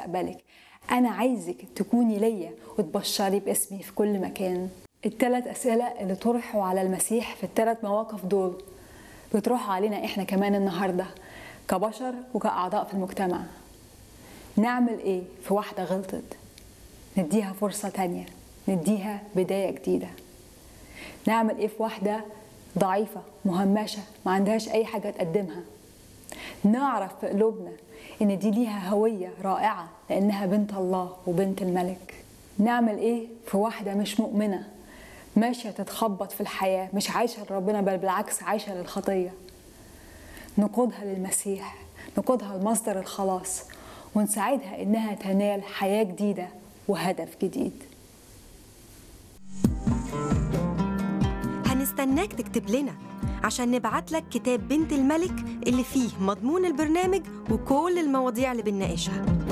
مستقبلك أنا عايزك تكوني ليا وتبشري باسمي في كل مكان الثلاث أسئلة اللي طرحوا على المسيح في الثلاث مواقف دول بيطرحوا علينا إحنا كمان النهاردة كبشر وكأعضاء في المجتمع نعمل إيه في واحدة غلطت نديها فرصة تانية نديها بداية جديدة نعمل إيه في واحدة ضعيفة مهمشة ما عندهاش أي حاجة تقدمها نعرف في قلوبنا إن دي ليها هوية رائعة لأنها بنت الله وبنت الملك نعمل إيه في واحدة مش مؤمنة ماشية تتخبط في الحياة مش عايشة لربنا بل بالعكس عايشة للخطية نقودها للمسيح نقودها لمصدر الخلاص ونساعدها إنها تنال حياة جديدة وهدف جديد هنستناك تكتب لنا عشان نبعت لك كتاب بنت الملك اللي فيه مضمون البرنامج وكل المواضيع اللي بنناقشها